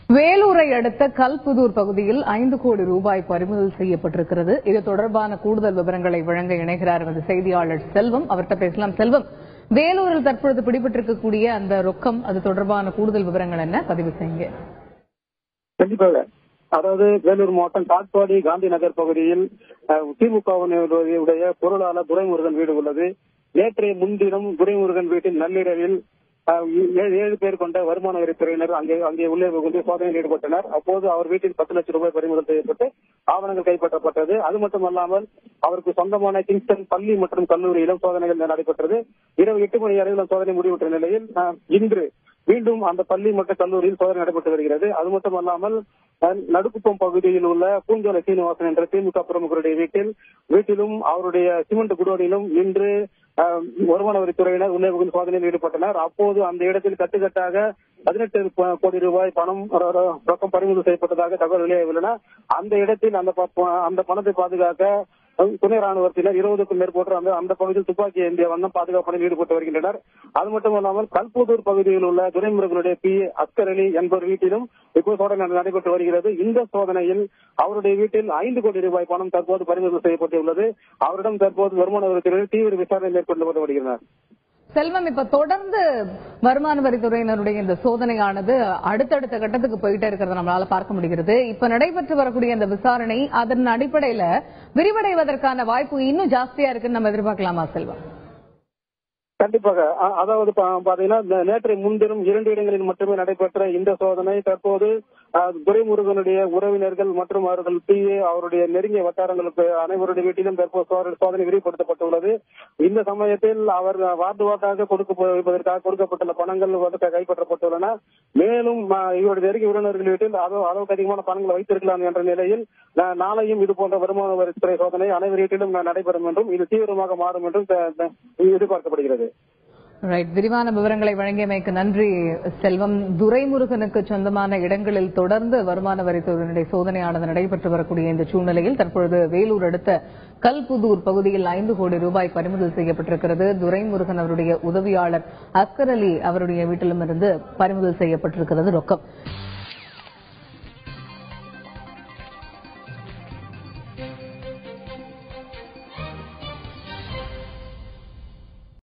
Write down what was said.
வேலூரை அடுத்த கல்புதூர் பகுதியில் ஐந்து கோடி ரூபாய் பறிமுதல் செய்யப்பட்டிருக்கிறது இது தொடர்பான கூடுதல் விவரங்களை வழங்க இணைகிறார் எமது செய்தியாளர் செல்வம் அவர்கிட்ட பேசலாம் செல்வம் வேலூரில் தற்பொழுது பிடிபட்டிருக்கக்கூடிய அந்த ரொக்கம் அது தொடர்பான கூடுதல் விவரங்கள் என்ன பதிவு செய்யுங்க கண்டிப்பாக அதாவது வேலூர் மாவட்டம் காட்பாடி காந்தி நகர் பகுதியில் அஹ், திமுகவினுடைய பொருளாளர் துரைமுருகன் வீடு உள்ளது நேற்றைய முன்தினம் துரைமுருகன் வீட்டில் நள்ளிரவில் அஹ், ஏழு ஏழு பேர் கொண்ட வருமான வரித்துறையினர் அங்கே அங்கே உள்ளே புகுந்து சோதனையில் ஈடுபட்டனர் அப்போது அவர் வீட்டில் பத்து லட்சம் ரூபாய் பறிமுதல் செய்யப்பட்டு ஆவணங்கள் கைப்பற்றப்பட்டது அது மட்டுமல்லாமல் அவருக்கு சொந்தமான கிங்ஸ்டன் பள்ளி மற்றும் கல்லூரியிலும் சோதனைகள் நடைபெற்றது இரவு எட்டு மணி அளவில் சோதனை முடிவுற்ற நிலையில் அஹ், இன்று மீண்டும் அந்த பள்ளி மற்றும் கல்லூரியில் சோதனை நடைபெற்று வருகிறது அது மட்டுமல்லாமல் அஹ், நடுக்குப்பம் பகுதியில் உள்ள பூஞ்சோலை சீனிவாசன் என்ற திமுக பிரமுகருடைய வீட்டில் வீட்டிலும் அவருடைய சிமெண்ட் குடோனிலும் இன்று அஹ், வருமான வரித்துறையினர் உள்ளே புகுந்து சோதனையில் ஈடுபட்டனர் அப்போது அந்த இடத்தில் கட்டுக்கட்டாக பதினெட்டு ப- கோடி ரூபாய் பணம் ரொ- ரொ- ரொக்கம் பறிமுதல் செய்யப்பட்டதாக தகவல் வெளியாகியுள்ளன அந்த இடத்தில் அந்த ப- அந்த பணத்தை பாதுகாக்க அஹ், துணை ராணுவத்தினர் இருபதுக்கும் மேற்பட்டோர் அந்த அந்த பகுதியில் துப்பாக்கி ஏந்திய வண்ணம் பாதுகாப்பு பணியில் ஈடுபட்டு வருகின்றனர் அது மட்டுமல்லாமல் கல்புதூர் பகுதியில் உள்ள துரைமுருகனுடைய பி அஸ்கர் அலி என்பவர் வீட்டிலும் இப்போ சோதனை நடைபெற்று வருகிறது இந்த சோதனையில் அவருடைய வீட்டில் ஐந்து கோடி ரூபாய் பணம் தற்போது பறிமுதல் செய்யப்பட்டுள்ளது அவரிடம் தற்போது வருமான வரித்துறையினர் தீவிர விசாரணை மேற்கொண்டு வருகின்றனர் செல்வம் இப்ப தொடர்ந்து வருமான வரித்துறையினருடைய இந்த சோதனையானது அடுத்தடுத்த கட்டத்துக்கு போயிட்டே இருக்கிறத நம்மளால பார்க்க முடிகிறது இப்ப நடைபெற்று வரக்கூடிய இந்த விசாரணை அதன் அடிப்படையில விரிவடைவதற்கான வாய்ப்பு இன்னும் ஜாஸ்தியா இருக்குன்னு நம்ம எதிர்பார்க்கலாமா செல்வம் கண்டிப்பாக அ- அதாவது பா- பாத்தீங்கன்னா நே- நேற்றைய முன்தினம் இரண்டு இடங்களில் மட்டுமே நடைபெற்ற இந்த சோதனை தற்போது அ, துரைமுருகனுடைய உறவினர்கள் மற்றும் அவர்கள் பிஏ அவருடைய நெருங்கிய வட்டாரங்களுக்கு அனைவருடைய வீட்டிலும் தற்போது சோத- சோதனை விரிவுபடுத்தப்பட்டுள்ளது இந்த சமயத்தில் அவர் வார்டு வார்டாக கொடுக்க வைப்பதற்காக கொடுக்கப்பட்டுள்ள பணங்கள் வந்து கைப்பற்றப்பட்டுள்ளன மேலும் அ, இவருடைய நெருங்கிய உறவினர்கள் வீட்டில் அளவு அளவுக்கு அதிகமான பணங்களை வைத்திருக்கலாம் என்ற நிலையில் நா- நாளையும் இது போன்ற வருமான வரித்துறை சோதனை அனைவர் வீட்டிலும் ந- நடைபெறும் என்றும் இது தீவிரமாக மாறும் என்றும் த- த- எதிர்பார்க்கப்படுகிறது ரைட் விரிவான விவரங்களை வழங்கியமைக்கு நன்றி செல்வம் துரைமுருகனுக்கு சொந்தமான இடங்களில் தொடர்ந்து வருமான வரித்துறையினுடைய சோதனையானது நடைபெற்று வரக்கூடிய இந்த சூழ்நிலையில் தற்பொழுது வேலூர் அடுத்த கல்புதூர் பகுதியில் ஐந்து கோடி ரூபாய் பறிமுதல் செய்யப்பட்டிருக்கிறது துரைமுருகன் அவருடைய உதவியாளர் அஸ்கர் அலி அவருடைய வீட்டிலும் இருந்து பறிமுதல் செய்யப்பட்டிருக்கிறது ரொக்கம்